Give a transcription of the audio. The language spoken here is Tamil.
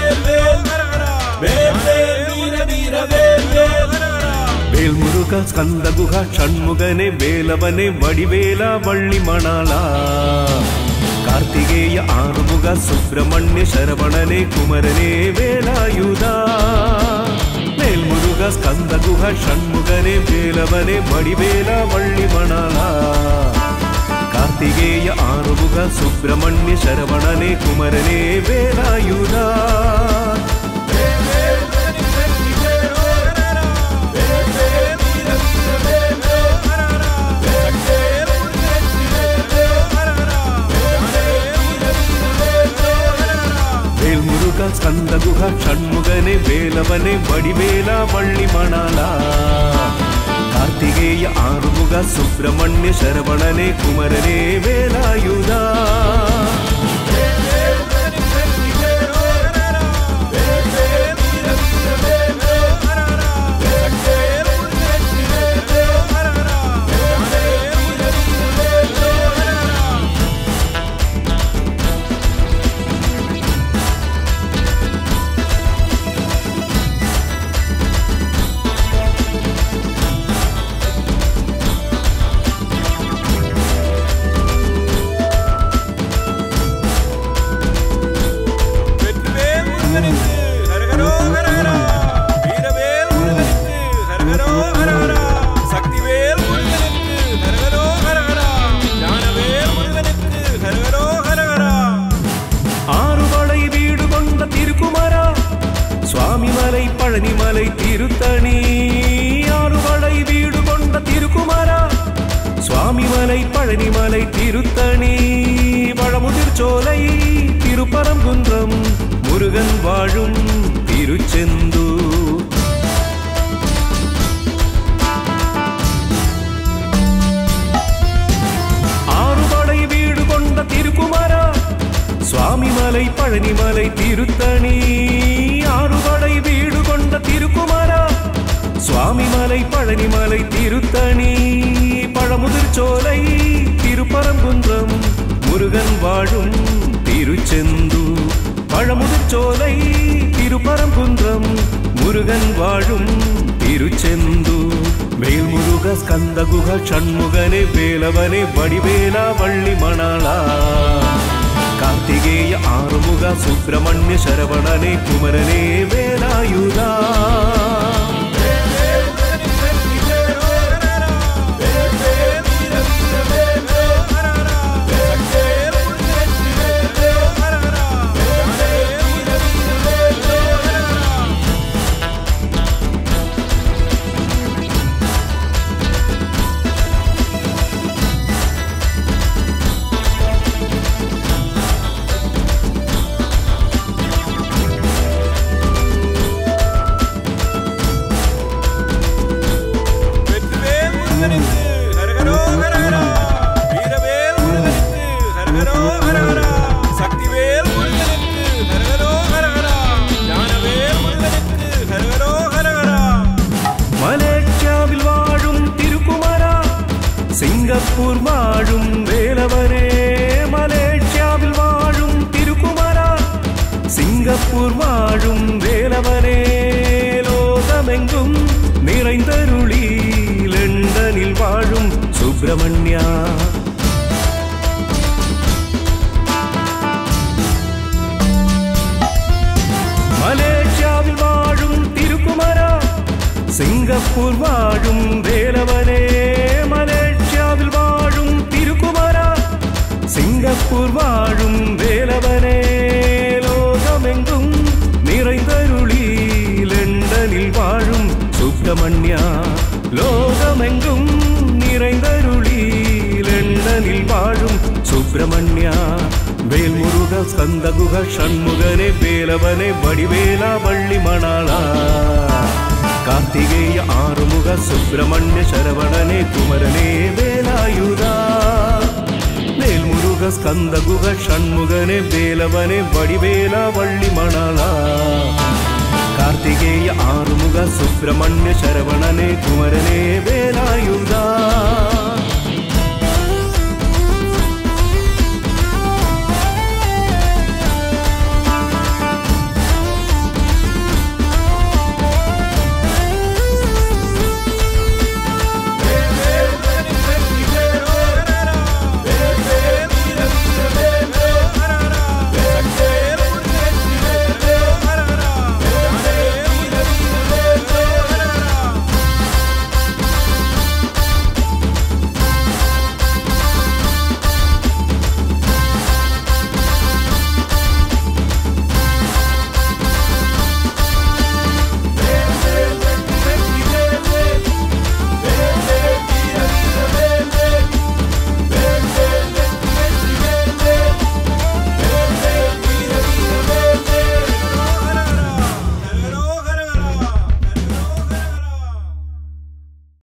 வேல் வேல் வேல் வேல் வீர வீர வேல் வேல் வேல் முருகா ஸ்கந்த குகா ஷண்முகனே வேலவனே வடிவேலா வள்ளி மணாலா கார்த்திகேய ஆறுமுக சுப்பிரமணிய சரவணனே குமரனே வேலாயுதா வேல் முருகா ஸ்கந்த குகா ஷண்முகனே வேலவனே வடிவேலா வள்ளி மணாலா கார்த்திகேய ஆறுமுக சுப்பிரமணிய சரவணனே குமரனே வேலாயுதா வேல் முருகா ஸ்கந்த குகா ஷண்முகனே வேலவனே வடிவேலா வள்ளி மணாலா கார்த்திகேய ஆறுமுக சுப்பிரமணிய சரவணனே குமரனே வேலாயுதா வெற்றிவேல் முருகனுக்கு ஹரஹரோ ஹரஹரா வீரவேல் முருகனுக்கு ஹரஹரோ ஹரஹரா சக்திவேல் முருகனுக்கு ஹரஹரோ ஹரஹரா ஞானவேல் முருகனுக்கு ஹரஹரோ ஹரஹரா ஆறுபடை வீடு கொண்ட திருக்குமரா சுவாமிமலை பழனிமலை திருத்தணி ஆறுபடை வீடு கொண்ட திருக்குமரா சுவாமிமலை பழனிமலை திருத்தணி பழமுதிர் சோலை திருப்பரங்குன்றம் முருகன் வாழும் திருச்செந்தூர் ஆறுபடை வீடு கொண்ட திருக்குமரா சுவாமிமலை பழனிமலை திருத்தணி ஆறுபடை வீடு கொண்ட திருக்குமரா சுவாமிமலை பழனிமலை திருத்தணி பழமுதிர் சோலை திருப்பரங்குன்றம் முருகன் வாழும் திருச்செந்தூர் பழமுதிர் சோலை திருப்பரங்குன்றம் முருகன் வாழும் திருச்செந்தூர் வேல் முருக ஸ்கந்த குக ஷண்முகனே வேலவனே வடிவேலா வள்ளி மணாலா கார்த்திகேய ஆறுமுக சுப்பிரமணிய சரவணனே குமரனே வேலாயுதா வெற்றிவேல் முருகனுக்கு ஹரஹரோ ஹரஹரா வீரவேல் முருகனுக்கு ஹரஹரோ ஹரஹரா சக்திவேல் முருகனுக்கு ஹரஹரோ ஹரஹரா ஞானவேல் முருகனுக்கு ஹரஹரோ ஹரஹரா மலேசியாவில் வாழும் திருக்குமரா சிங்கப்பூர் வாழும் வேலவனே மலேசியாவில் வாழும் திருக்குமரா சிங்கப்பூர் வாழும் வேலவனே லோகமெங்கும் நிறைந்தருளி லண்டனில் வாழும் சுப்பிரமணியா மலேசியாவில் வாழும் திருக்குமரா சிங்கப்பூர் வாழும் வேலவனே மலேசியாவில் வாழும் திருக்குமரா சிங்கப்பூர் வாழும் வேலவனே லோகமெங்கும் நிறைந்தருளி லண்டனில் வாழும் சுப்பிரமணியா லோகமெங்கும் நிறைந்தருளி லண்டனில் வாழும் சுப்பிரமணியா வேல் முருக ஸ்கந்த குக ஷண்முகனே வேலவனே வடிவேலா வள்ளி மணாலா கார்த்திகேய ஆறுமுக சுப்பிரமணிய சரவணனே குமரனே வேலாயுதா வேல் முருக ஸ்கந்த குக ஷண்முகனே வேலவனே வடிவேலா வள்ளி மணாலா கார்த்திகேய ஆறுமுக சுப்பிரமணிய சரவணனே குமரனே வேலாயுதா